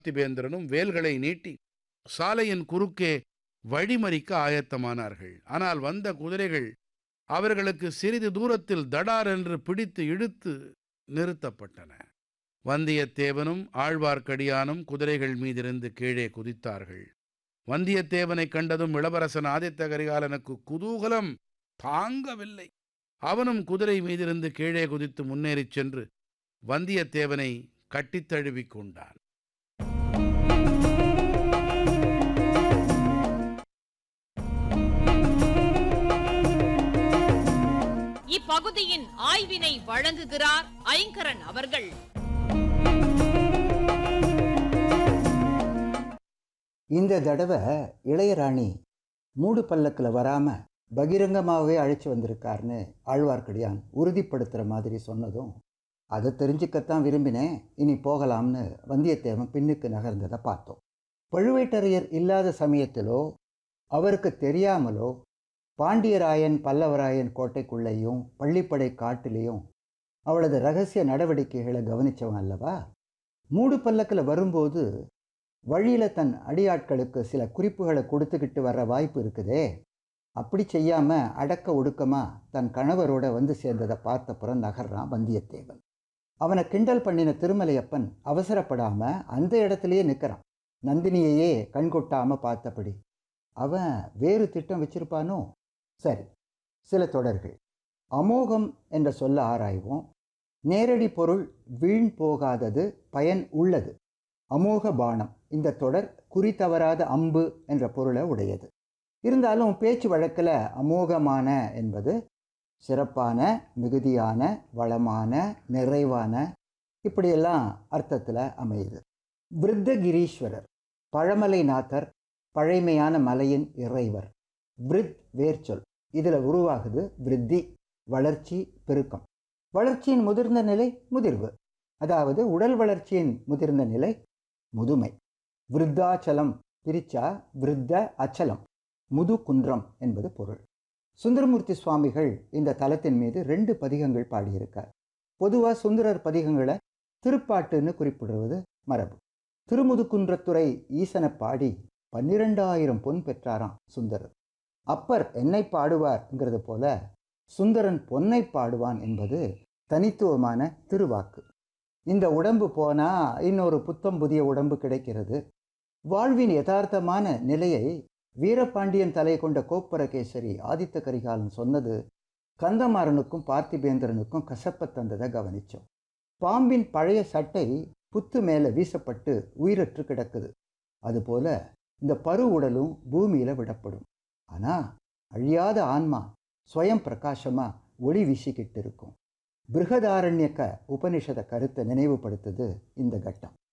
பார்த்திபேந்திரனும் வேல்களை நீட்டி சாலையின் குறுக்கே வழிமறிக்க ஆயத்தமானார்கள் ஆனால் வந்த குதிரைகள் அவர்களுக்கு சிறிது தூரத்தில் தடார் என்று பிடித்து இழுத்து நிறுத்தப்பட்டன வந்தியத்தேவனும் ஆழ்வார்க்கடியானும் குதிரைகள் மீதிருந்து கீழே குதித்தார்கள் வந்தியத்தேவனைக் கண்டதும் இளவரசன் ஆதித்த கரிகாலனுக்கு குதூகலம் தாங்கவில்லை அவனும் குதிரை மீதிருந்து கீழே குதித்து முன்னேறிச் சென்று வந்தியத்தேவனை கட்டித் தழுவிக் கொண்டான் இப்பகுதியின் ஆய்வினை வழங்குகிறார் ஐங்கரன் அவர்கள் இந்த தடவை இளையராணி மூடு பல்லக்கில் வராம பகிரங்கமாகவே அழைச்சி வந்திருக்காருன்னு ஆழ்வார்க்கடியான் உறுதிப்படுத்துகிற மாதிரி சொன்னதும் அதை தெரிஞ்சுக்கத்தான் விரும்பினேன் இனி போகலாம்னு வந்தியத்தேவன் பின்னுக்கு நகர்ந்ததை பார்த்தோம் பழுவேட்டரையர் இல்லாத சமயத்திலோ அவருக்கு தெரியாமலோ பாண்டியராயன் பல்லவராயன் கோட்டைக்குள்ளேயும் பள்ளிப்படை காட்டிலையும் அவளது ரகசிய நடவடிக்கைகளை கவனிச்சவன் அல்லவா மூடு பல்லக்கில் வரும்போது வழியில் தன் அடியாட்களுக்கு சில குறிப்புகளை கொடுத்துக்கிட்டு வர்ற வாய்ப்பு இருக்குதே அப்படி செய்யாமல் அடக்க ஒடுக்கமாக தன் கணவரோட வந்து சேர்ந்ததை பார்த்தப்புறம் நகர்றான் வந்தியத்தேவன் அவனை கிண்டல் பண்ணின திருமலையப்பன் அவசரப்படாமல் அந்த இடத்துலையே நிற்கிறான் நந்தினியையே கண்கொட்டாமல் பார்த்தபடி அவன் வேறு திட்டம் வச்சிருப்பானோ சரி சில தொடர்கள் அமோகம் என்ற சொல்ல ஆராய்வோம் நேரடி பொருள் வீண் போகாதது பயன் உள்ளது அமோக பானம் இந்த தொடர் குறி தவறாத அம்பு என்ற பொருளை உடையது இருந்தாலும் பேச்சு வழக்கில் அமோகமான என்பது சிறப்பான மிகுதியான வளமான நிறைவான இப்படியெல்லாம் அர்த்தத்தில் அமையுது விருத்தகிரீஸ்வரர் பழமலைநாதர் பழைமையான மலையின் இறைவர் விருத் வேர்ச்சொல் இதில் உருவாகுது விருத்தி வளர்ச்சி பெருக்கம் வளர்ச்சியின் முதிர்ந்த நிலை முதிர்வு அதாவது உடல் வளர்ச்சியின் முதிர்ந்த நிலை முதுமை விருத்தாச்சலம் பிரிச்சா விருத்த அச்சலம் முது குன்றம் என்பது பொருள் சுந்தரமூர்த்தி சுவாமிகள் இந்த தலத்தின் மீது ரெண்டு பதிகங்கள் பாடியிருக்கார் பொதுவாக சுந்தரர் பதிகங்களை திருப்பாட்டுன்னு குறிப்பிடுவது மரபு திருமுதுகுன்றத்துறை ஈசனை பாடி பன்னிரெண்டாயிரம் பொன் பெற்றாராம் சுந்தரர் அப்பர் என்னை பாடுவார்ங்கிறது போல சுந்தரன் பொன்னை பாடுவான் என்பது தனித்துவமான திருவாக்கு இந்த உடம்பு போனா இன்னொரு புத்தம் புதிய உடம்பு கிடைக்கிறது வாழ்வின் யதார்த்தமான நிலையை வீரபாண்டியன் தலை கொண்ட கோப்பரகேசரி ஆதித்த கரிகாலன் சொன்னது கந்தமாறனுக்கும் பார்த்திபேந்திரனுக்கும் கசப்ப தந்ததை கவனிச்சோம் பாம்பின் பழைய சட்டை புத்து மேலே வீசப்பட்டு உயிரற்று கிடக்குது அதுபோல இந்த பரு உடலும் பூமியில் விடப்படும் ஆனால் அழியாத ஆன்மா ஸ்வயம் பிரகாசமா ஒளி வீசிக்கிட்டு இருக்கும் பிருகதாரண்யக்க உபனிஷத கருத்தை நினைவுபடுத்துது இந்த கட்டம்